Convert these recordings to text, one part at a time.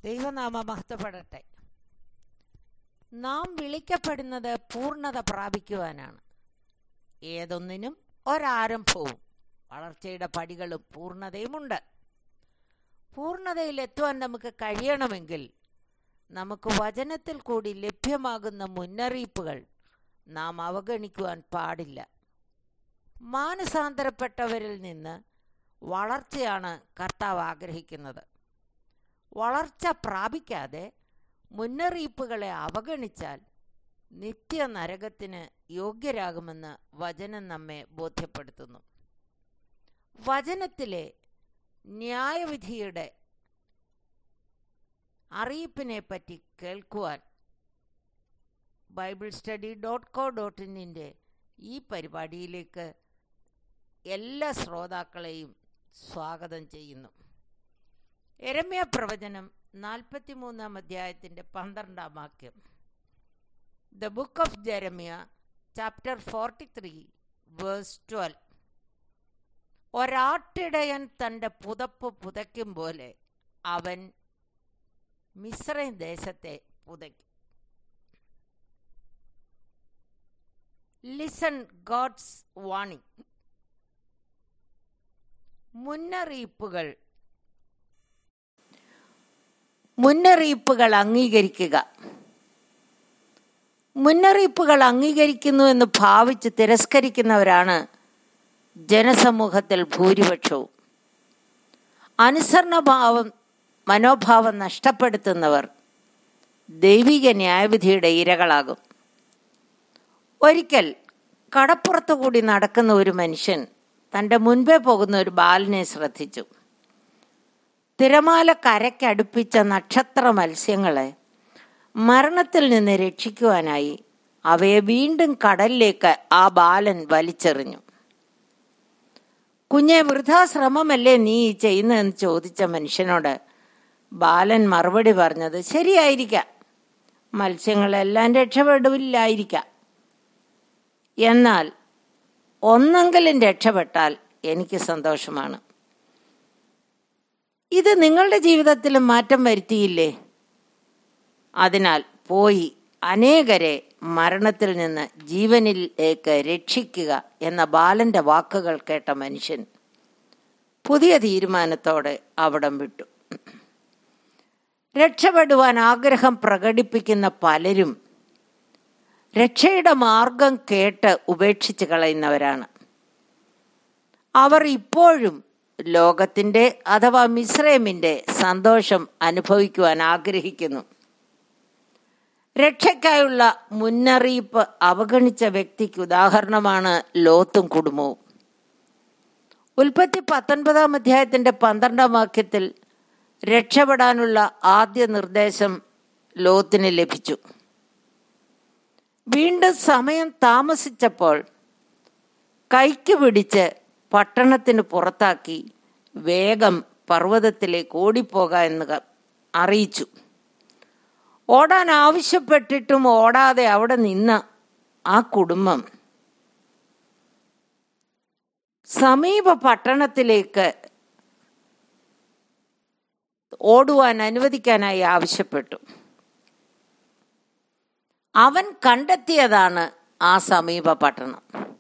ദൈവനാമ മഹത്വപ്പെടട്ടെ നാം വിളിക്കപ്പെടുന്നത് പൂർണ്ണത പ്രാപിക്കുവാനാണ് ഏതൊന്നിനും ഒരാരംഭവും വളർച്ചയുടെ പടികളും പൂർണ്ണതയുമുണ്ട് പൂർണ്ണതയിലെത്തുവാൻ നമുക്ക് കഴിയണമെങ്കിൽ നമുക്ക് വചനത്തിൽ കൂടി ലഭ്യമാകുന്ന മുന്നറിയിപ്പുകൾ നാം അവഗണിക്കുവാൻ പാടില്ല മാനസാന്തരപ്പെട്ടവരിൽ നിന്ന് വളർച്ചയാണ് കർത്താവ് ആഗ്രഹിക്കുന്നത് വളർച്ച പ്രാപിക്കാതെ മുന്നറിയിപ്പുകളെ അവഗണിച്ചാൽ നിത്യ നരകത്തിന് യോഗ്യരാകുമെന്ന് വചനം നമ്മെ ബോധ്യപ്പെടുത്തുന്നു വചനത്തിലെ ന്യായവിധിയുടെ അറിയിപ്പിനെ പറ്റി കേൾക്കുവാൻ bible study dot co dot ഇന്നിൻ്റെ ഈ പരിപാടിയിലേക്ക് എല്ലാ ശ്രോതാക്കളെയും സ്വാഗതം ചെയ്യുന്നു എരമ്യ പ്രവചനം നാൽപ്പത്തിമൂന്നാം അധ്യായത്തിൻ്റെ പന്ത്രണ്ടാം വാക്യം the book of Jeremiah chapter forty three verse twelve ഒരാട്ടിടയൻ തൻ്റെ പുതപ്പ് പുതയ്ക്കും പോലെ അവൻ മിശ്രൈം ദേശത്തെ പുതയ്ക്കും ലിസൺ ഗോഡ്സ് വാണിംഗ് മുന്നറിയിപ്പുകൾ മുന്നറിയിപ്പുകൾ അംഗീകരിക്കുക മുന്നറിയിപ്പുകൾ അംഗീകരിക്കുന്നു എന്ന് ഭാവിച്ച് തിരസ്കരിക്കുന്നവരാണ് ജനസമൂഹത്തിൽ ഭൂരിപക്ഷവും അനുസരണഭാവം മനോഭാവം നഷ്ടപ്പെടുത്തുന്നവർ ദൈവിക ന്യായവിധിയുടെ ഇരകളാകും ഒരിക്കൽ കടപ്പുറത്തു കൂടി നടക്കുന്ന ഒരു മനുഷ്യൻ തൻ്റെ മുൻപേ പോകുന്ന ഒരു ബാലനെ ശ്രദ്ധിച്ചു തിരമാല കരയ്ക്കടുപ്പിച്ച നക്ഷത്ര മത്സ്യങ്ങളെ മരണത്തിൽ നിന്ന് രക്ഷിക്കുവാനായി അവയെ വീണ്ടും കടലിലേക്ക് ആ ബാലൻ വലിച്ചെറിഞ്ഞു കുഞ്ഞെ വൃദ്ധാശ്രമമല്ലേ നീ ഈ ചെയ്യുന്നതെന്ന് ചോദിച്ച മനുഷ്യനോട് ബാലൻ മറുപടി പറഞ്ഞത് ശരിയായിരിക്കാം മത്സ്യങ്ങളെല്ലാം രക്ഷപ്പെടില്ലായിരിക്കാം എന്നാൽ ഒന്നെങ്കിലും രക്ഷപ്പെട്ടാൽ എനിക്ക് സന്തോഷമാണ് ഇത് നിങ്ങളുടെ ജീവിതത്തിലും മാറ്റം വരുത്തിയില്ലേ അതിനാൽ പോയി അനേകരെ മരണത്തിൽ നിന്ന് ജീവനിലേക്ക് രക്ഷിക്കുക എന്ന ബാലന്റെ വാക്കുകൾ കേട്ട മനുഷ്യൻ പുതിയ തീരുമാനത്തോടെ അവിടം വിട്ടു രക്ഷപ്പെടുവാൻ ആഗ്രഹം പ്രകടിപ്പിക്കുന്ന പലരും രക്ഷയുടെ മാർഗം കേട്ട് ഉപേക്ഷിച്ച് കളയുന്നവരാണ് അവർ ഇപ്പോഴും ലോകത്തിന്റെ അഥവാ മിശ്രമിന്റെ സന്തോഷം അനുഭവിക്കുവാൻ ആഗ്രഹിക്കുന്നു രക്ഷയ്ക്കായുള്ള മുന്നറിയിപ്പ് അവഗണിച്ച വ്യക്തിക്ക് ഉദാഹരണമാണ് ലോത്തും കുടുംബവും ഉൽപ്പത്തി പത്തൊൻപതാം അധ്യായത്തിന്റെ പന്ത്രണ്ടാം വാക്യത്തിൽ രക്ഷപ്പെടാനുള്ള ആദ്യ നിർദ്ദേശം ലോത്തിന് ലഭിച്ചു വീണ്ടും സമയം താമസിച്ചപ്പോൾ കൈക്ക് പിടിച്ച് പട്ടണത്തിന് പുറത്താക്കി വേഗം പർവ്വതത്തിലേക്ക് ഓടിപ്പോക എന്ന് അറിയിച്ചു ഓടാൻ ആവശ്യപ്പെട്ടിട്ടും ഓടാതെ അവിടെ നിന്ന ആ കുടുംബം സമീപ പട്ടണത്തിലേക്ക് ഓടുവാൻ അനുവദിക്കാനായി ആവശ്യപ്പെട്ടു അവൻ കണ്ടെത്തിയതാണ് ആ സമീപ പട്ടണം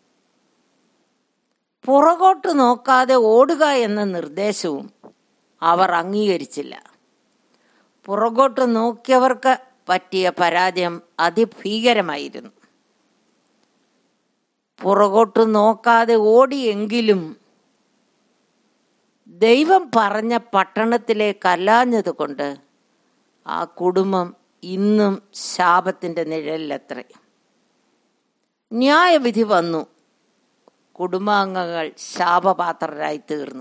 പുറകോട്ട് നോക്കാതെ ഓടുക എന്ന നിർദ്ദേശവും അവർ അംഗീകരിച്ചില്ല പുറകോട്ട് നോക്കിയവർക്ക് പറ്റിയ പരാജയം അതിഭീകരമായിരുന്നു പുറകോട്ട് നോക്കാതെ ഓടിയെങ്കിലും ദൈവം പറഞ്ഞ പട്ടണത്തിലേക്ക് കൊണ്ട് ആ കുടുംബം ഇന്നും ശാപത്തിന്റെ നിഴലിലത്രേ ന്യായവിധി വന്നു കുടുംബാംഗങ്ങൾ ശാപപാത്രരായി തീർന്നു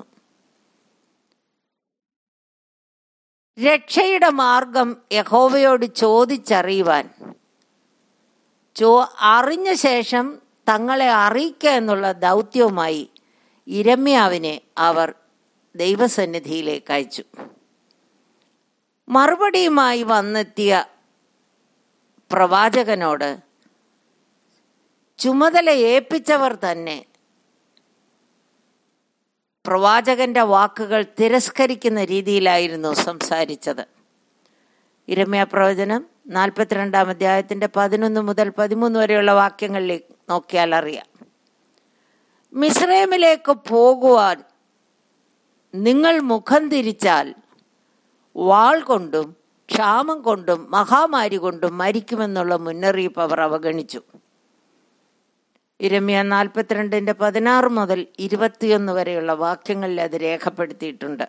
രക്ഷയുടെ മാർഗം യഹോവയോട് ചോദിച്ചറിയുവാൻ ചോ അറിഞ്ഞ ശേഷം തങ്ങളെ അറിയിക്കുക എന്നുള്ള ദൗത്യവുമായി ഇരമ്യാവിനെ അവർ ദൈവസന്നിധിയിലേക്ക് അയച്ചു മറുപടിയുമായി വന്നെത്തിയ പ്രവാചകനോട് ചുമതല ഏൽപ്പിച്ചവർ തന്നെ പ്രവാചകന്റെ വാക്കുകൾ തിരസ്കരിക്കുന്ന രീതിയിലായിരുന്നു സംസാരിച്ചത് ഇരമ്യ പ്രവചനം നാൽപ്പത്തിരണ്ടാം അധ്യായത്തിന്റെ പതിനൊന്ന് മുതൽ പതിമൂന്ന് വരെയുള്ള വാക്യങ്ങളിലേക്ക് നോക്കിയാൽ അറിയാം മിസ്രൈമിലേക്ക് പോകുവാൻ നിങ്ങൾ മുഖം തിരിച്ചാൽ വാൾ കൊണ്ടും ക്ഷാമം കൊണ്ടും മഹാമാരി കൊണ്ടും മരിക്കുമെന്നുള്ള മുന്നറിയിപ്പ് അവർ അവഗണിച്ചു ഇരമ്യ നാൽപ്പത്തിരണ്ടിന്റെ പതിനാറ് മുതൽ ഇരുപത്തിയൊന്ന് വരെയുള്ള വാക്യങ്ങളിൽ അത് രേഖപ്പെടുത്തിയിട്ടുണ്ട്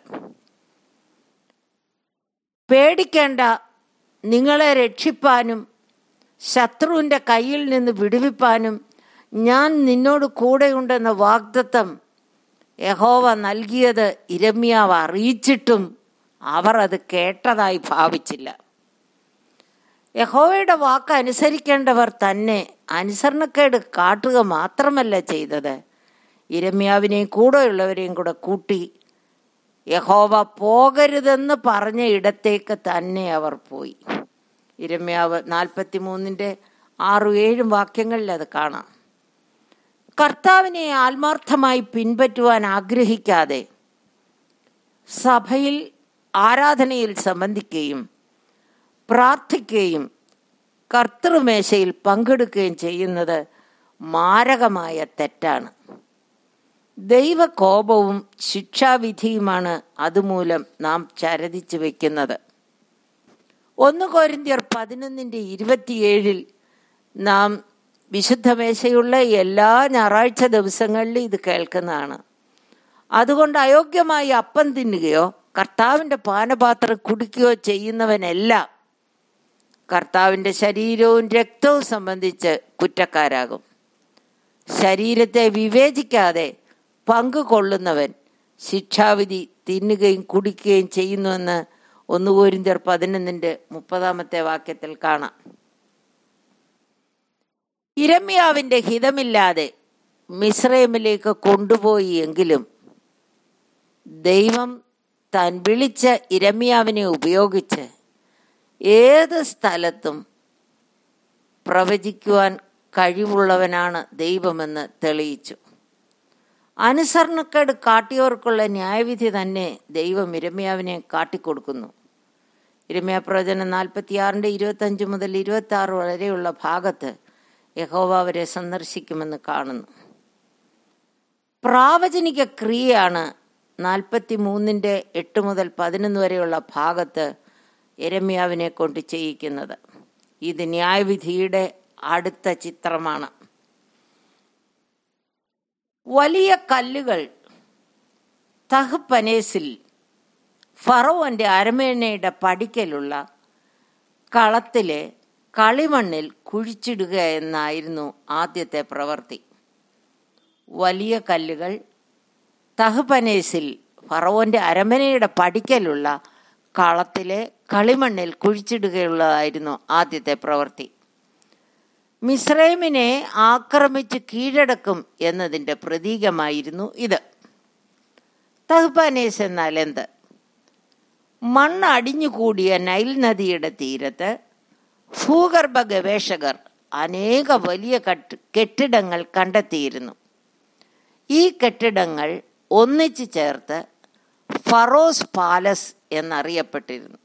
പേടിക്കേണ്ട നിങ്ങളെ രക്ഷിപ്പാനും ശത്രുവിന്റെ കയ്യിൽ നിന്ന് വിടുവിപ്പാനും ഞാൻ നിന്നോട് കൂടെയുണ്ടെന്ന വാഗ്ദത്തം യഹോവ നൽകിയത് ഇരമ്യാവ് അറിയിച്ചിട്ടും അവർ അത് കേട്ടതായി ഭാവിച്ചില്ല യഹോവയുടെ വാക്ക് അനുസരിക്കേണ്ടവർ തന്നെ അനുസരണക്കേട് കാട്ടുക മാത്രമല്ല ചെയ്തത് ഇരമ്യാവിനെയും കൂടെയുള്ളവരെയും കൂടെ കൂട്ടി യഹോവ പോകരുതെന്ന് പറഞ്ഞ ഇടത്തേക്ക് തന്നെ അവർ പോയി ഇരമ്യാവ് നാൽപ്പത്തി മൂന്നിൻ്റെ ആറും ഏഴും വാക്യങ്ങളിൽ അത് കാണാം കർത്താവിനെ ആത്മാർത്ഥമായി പിൻപറ്റുവാൻ ആഗ്രഹിക്കാതെ സഭയിൽ ആരാധനയിൽ സംബന്ധിക്കുകയും പ്രാർത്ഥിക്കുകയും കർത്തൃമേശയിൽ പങ്കെടുക്കുകയും ചെയ്യുന്നത് മാരകമായ തെറ്റാണ് ദൈവകോപവും ശിക്ഷാവിധിയുമാണ് അതുമൂലം നാം ചരതിച്ചു വെക്കുന്നത് ഒന്ന് കോരിന്ത്യർ പതിനൊന്നിൻ്റെ ഇരുപത്തിയേഴിൽ നാം വിശുദ്ധ മേശയുള്ള എല്ലാ ഞായറാഴ്ച ദിവസങ്ങളിലും ഇത് കേൾക്കുന്നതാണ് അതുകൊണ്ട് അയോഗ്യമായി അപ്പം തിന്നുകയോ കർത്താവിൻ്റെ പാനപാത്രം കുടിക്കുകയോ ചെയ്യുന്നവനെല്ലാം കർത്താവിൻ്റെ ശരീരവും രക്തവും സംബന്ധിച്ച് കുറ്റക്കാരാകും ശരീരത്തെ വിവേചിക്കാതെ പങ്കുകൊള്ളുന്നവൻ ശിക്ഷാവിധി തിന്നുകയും കുടിക്കുകയും ചെയ്യുന്നുവെന്ന് ഒന്ന് കോരിന്തർ പതിനൊന്നിൻ്റെ മുപ്പതാമത്തെ വാക്യത്തിൽ കാണാം ഇരമ്യാവിൻ്റെ ഹിതമില്ലാതെ മിശ്രൈമിലേക്ക് കൊണ്ടുപോയി എങ്കിലും ദൈവം താൻ വിളിച്ച ഇരമ്യാവിനെ ഉപയോഗിച്ച് ഏത് സ്ഥലത്തും പ്രവചിക്കുവാൻ കഴിവുള്ളവനാണ് ദൈവമെന്ന് തെളിയിച്ചു അനുസരണക്കേട് കാട്ടിയവർക്കുള്ള ന്യായവിധി തന്നെ ദൈവം ഇരമ്യാവിനെ കാട്ടിക്കൊടുക്കുന്നു ഇരമ്യ പ്രവചനം നാൽപ്പത്തിയാറിൻ്റെ ഇരുപത്തഞ്ച് മുതൽ ഇരുപത്തി ആറ് വരെയുള്ള ഭാഗത്ത് യഹോവ അവരെ സന്ദർശിക്കുമെന്ന് കാണുന്നു പ്രാവചനിക ക്രിയയാണ് നാൽപ്പത്തി മൂന്നിൻ്റെ എട്ട് മുതൽ പതിനൊന്ന് വരെയുള്ള ഭാഗത്ത് എരമ്യാവിനെ കൊണ്ട് ചെയ്യിക്കുന്നത് ഇത് ന്യായവിധിയുടെ അടുത്ത ചിത്രമാണ് വലിയ കല്ലുകൾ തഹ്പനേസിൽ ഫറോവന്റെ അരമേനയുടെ പടിക്കലുള്ള കളത്തിലെ കളിമണ്ണിൽ കുഴിച്ചിടുക എന്നായിരുന്നു ആദ്യത്തെ പ്രവൃത്തി വലിയ കല്ലുകൾ തഹ്പനേസിൽ ഫറോവന്റെ അരമനയുടെ പടിക്കലുള്ള കളത്തിലെ കളിമണ്ണിൽ കുഴിച്ചിടുകയുള്ളതായിരുന്നു ആദ്യത്തെ പ്രവൃത്തി മിസ്രൈമിനെ ആക്രമിച്ച് കീഴടക്കും എന്നതിൻ്റെ പ്രതീകമായിരുന്നു ഇത് തഹ്പാനേസ് എന്നാൽ എന്ത് മണ്ണ് അടിഞ്ഞുകൂടിയ നൈൽ നദിയുടെ തീരത്ത് ഭൂഗർഭ ഗവേഷകർ അനേക വലിയ കെട്ടിടങ്ങൾ കണ്ടെത്തിയിരുന്നു ഈ കെട്ടിടങ്ങൾ ഒന്നിച്ചു ചേർത്ത് ഫറോസ് പാലസ് എന്നറിയപ്പെട്ടിരുന്നു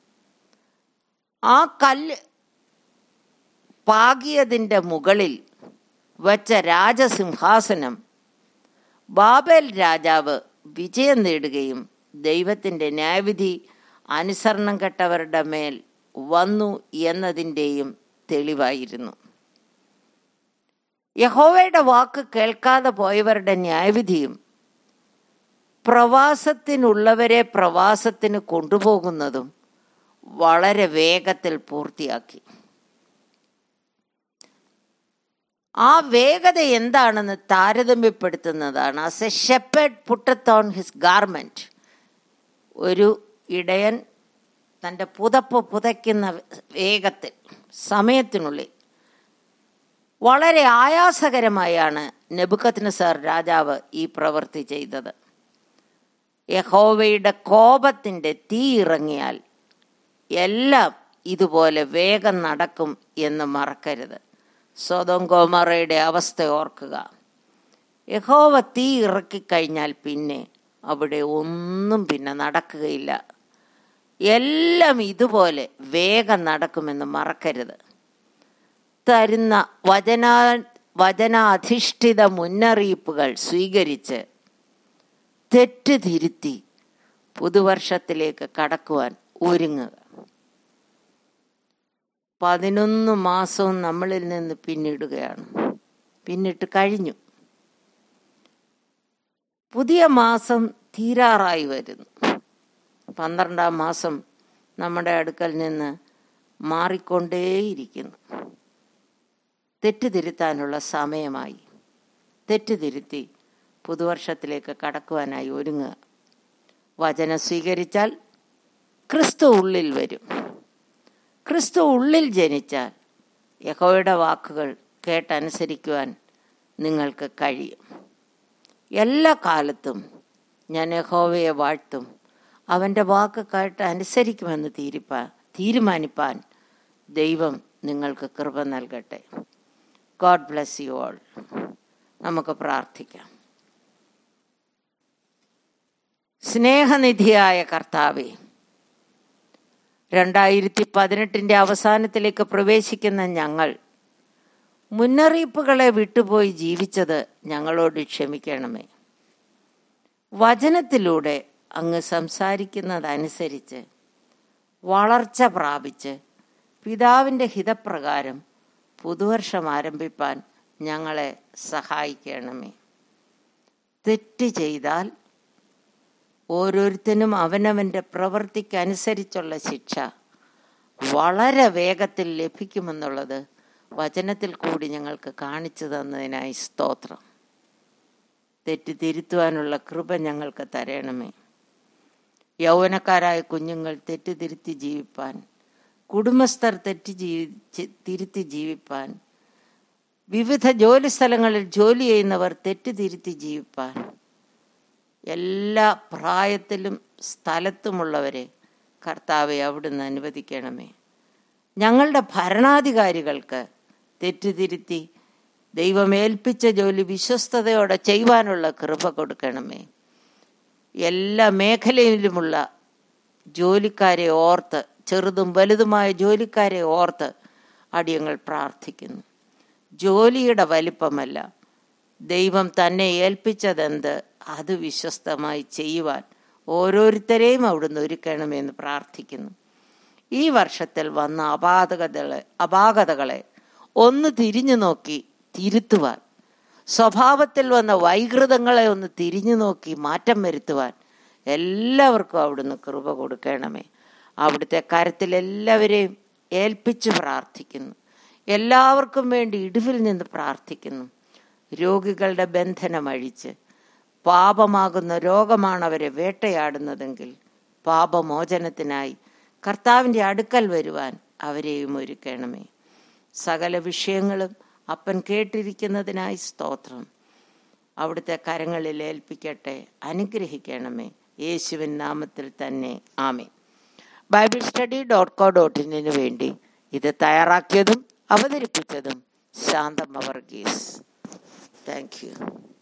ആ കല്ല് പാകിയതിൻ്റെ മുകളിൽ വച്ച രാജസിംഹാസനം ബാബേൽ രാജാവ് വിജയം നേടുകയും ദൈവത്തിൻ്റെ ന്യായവിധി അനുസരണം കെട്ടവരുടെ മേൽ വന്നു എന്നതിൻ്റെയും തെളിവായിരുന്നു യഹോവയുടെ വാക്ക് കേൾക്കാതെ പോയവരുടെ ന്യായവിധിയും പ്രവാസത്തിനുള്ളവരെ പ്രവാസത്തിന് കൊണ്ടുപോകുന്നതും വളരെ വേഗത്തിൽ പൂർത്തിയാക്കി ആ വേഗത എന്താണെന്ന് താരതമ്യപ്പെടുത്തുന്നതാണ് as a shepherd putteth on his garment ഒരു ഇടയൻ തൻ്റെ പുതപ്പ് പുതയ്ക്കുന്ന വേഗത്തിൽ സമയത്തിനുള്ളിൽ വളരെ ആയാസകരമായാണ് നെബുക്കത്തിന് സാർ രാജാവ് ഈ പ്രവൃത്തി ചെയ്തത് യഹോവയുടെ കോപത്തിൻ്റെ തീ ഇറങ്ങിയാൽ എല്ലാം ഇതുപോലെ വേഗം നടക്കും എന്ന് മറക്കരുത് സ്വതം ഗോമറയുടെ അവസ്ഥ ഓർക്കുക യഹോവ തീ ഇറക്കിക്കഴിഞ്ഞാൽ പിന്നെ അവിടെ ഒന്നും പിന്നെ നടക്കുകയില്ല എല്ലാം ഇതുപോലെ വേഗം നടക്കുമെന്ന് മറക്കരുത് തരുന്ന വചന വചനാധിഷ്ഠിത മുന്നറിയിപ്പുകൾ സ്വീകരിച്ച് തെറ്റ് തിരുത്തി പുതുവർഷത്തിലേക്ക് കടക്കുവാൻ ഒരുങ്ങുക പതിനൊന്ന് മാസവും നമ്മളിൽ നിന്ന് പിന്നിടുകയാണ് പിന്നിട്ട് കഴിഞ്ഞു പുതിയ മാസം തീരാറായി വരുന്നു പന്ത്രണ്ടാം മാസം നമ്മുടെ അടുക്കൽ നിന്ന് മാറിക്കൊണ്ടേയിരിക്കുന്നു തെറ്റ് തിരുത്താനുള്ള സമയമായി തെറ്റ് തിരുത്തി പുതുവർഷത്തിലേക്ക് കടക്കുവാനായി ഒരുങ്ങുക വചനം സ്വീകരിച്ചാൽ ക്രിസ്തു ഉള്ളിൽ വരും ക്രിസ്തു ഉള്ളിൽ ജനിച്ചാൽ യഹോയുടെ വാക്കുകൾ കേട്ടനുസരിക്കുവാൻ നിങ്ങൾക്ക് കഴിയും എല്ലാ കാലത്തും ഞാൻ യഹോവയെ വാഴ്ത്തും അവൻ്റെ വാക്ക് കേട്ട് അനുസരിക്കുമെന്ന് തീരുപ്പാ തീരുമാനിപ്പാൻ ദൈവം നിങ്ങൾക്ക് കൃപ നൽകട്ടെ ഗോഡ് ബ്ലെസ് യു ഓൾ നമുക്ക് പ്രാർത്ഥിക്കാം സ്നേഹനിധിയായ കർത്താവെ രണ്ടായിരത്തി പതിനെട്ടിൻ്റെ അവസാനത്തിലേക്ക് പ്രവേശിക്കുന്ന ഞങ്ങൾ മുന്നറിയിപ്പുകളെ വിട്ടുപോയി ജീവിച്ചത് ഞങ്ങളോട് ക്ഷമിക്കണമേ വചനത്തിലൂടെ അങ്ങ് സംസാരിക്കുന്നതനുസരിച്ച് വളർച്ച പ്രാപിച്ച് പിതാവിൻ്റെ ഹിതപ്രകാരം പുതുവർഷം ആരംഭിപ്പാൻ ഞങ്ങളെ സഹായിക്കണമേ തെറ്റ് ചെയ്താൽ ഓരോരുത്തനും അവനവൻ്റെ പ്രവൃത്തിക്കനുസരിച്ചുള്ള ശിക്ഷ വളരെ വേഗത്തിൽ ലഭിക്കുമെന്നുള്ളത് വചനത്തിൽ കൂടി ഞങ്ങൾക്ക് കാണിച്ചു തന്നതിനായി സ്തോത്രം തെറ്റ് തിരുത്തുവാനുള്ള കൃപ ഞങ്ങൾക്ക് തരണമേ യൗവനക്കാരായ കുഞ്ഞുങ്ങൾ തെറ്റ് തിരുത്തി ജീവിപ്പാൻ കുടുംബസ്ഥർ തെറ്റ് ജീവി തിരുത്തി ജീവിപ്പാൻ വിവിധ ജോലി സ്ഥലങ്ങളിൽ ജോലി ചെയ്യുന്നവർ തെറ്റ് തിരുത്തി ജീവിപ്പാൻ എല്ലാ പ്രായത്തിലും സ്ഥലത്തുമുള്ളവരെ കർത്താവെ അവിടുന്ന് അനുവദിക്കണമേ ഞങ്ങളുടെ ഭരണാധികാരികൾക്ക് തെറ്റുതിരുത്തി ദൈവമേൽപ്പിച്ച ജോലി വിശ്വസ്തയോടെ ചെയ്യുവാനുള്ള കൃപ കൊടുക്കണമേ എല്ലാ മേഖലയിലുമുള്ള ജോലിക്കാരെ ഓർത്ത് ചെറുതും വലുതുമായ ജോലിക്കാരെ ഓർത്ത് അടിയങ്ങൾ പ്രാർത്ഥിക്കുന്നു ജോലിയുടെ വലിപ്പമല്ല ദൈവം തന്നെ ഏൽപ്പിച്ചതെന്ത് അത് വിശ്വസ്തമായി ചെയ്യുവാൻ ഓരോരുത്തരെയും അവിടുന്ന് ഒരുക്കണമെന്ന് പ്രാർത്ഥിക്കുന്നു ഈ വർഷത്തിൽ വന്ന അപാകതകളെ അപാകതകളെ ഒന്ന് തിരിഞ്ഞു നോക്കി തിരുത്തുവാൻ സ്വഭാവത്തിൽ വന്ന വൈകൃതങ്ങളെ ഒന്ന് തിരിഞ്ഞു നോക്കി മാറ്റം വരുത്തുവാൻ എല്ലാവർക്കും അവിടുന്ന് കൃപ കൊടുക്കണമേ അവിടുത്തെ കരത്തിൽ എല്ലാവരെയും ഏൽപ്പിച്ച് പ്രാർത്ഥിക്കുന്നു എല്ലാവർക്കും വേണ്ടി ഇടിവിൽ നിന്ന് പ്രാർത്ഥിക്കുന്നു രോഗികളുടെ ബന്ധനം അഴിച്ച് പാപമാകുന്ന രോഗമാണ് അവരെ വേട്ടയാടുന്നതെങ്കിൽ പാപമോചനത്തിനായി കർത്താവിൻ്റെ അടുക്കൽ വരുവാൻ അവരെയും ഒരുക്കണമേ സകല വിഷയങ്ങളും അപ്പൻ കേട്ടിരിക്കുന്നതിനായി സ്തോത്രം അവിടുത്തെ കരങ്ങളിൽ ഏൽപ്പിക്കട്ടെ അനുഗ്രഹിക്കണമേ യേശുവിൻ നാമത്തിൽ തന്നെ ആമേ bible study dot co dot ഇന്നിനു വേണ്ടി ഇത് തയ്യാറാക്കിയതും അവതരിപ്പിച്ചതും ശാന്തം വർഗീസ് താങ്ക് യു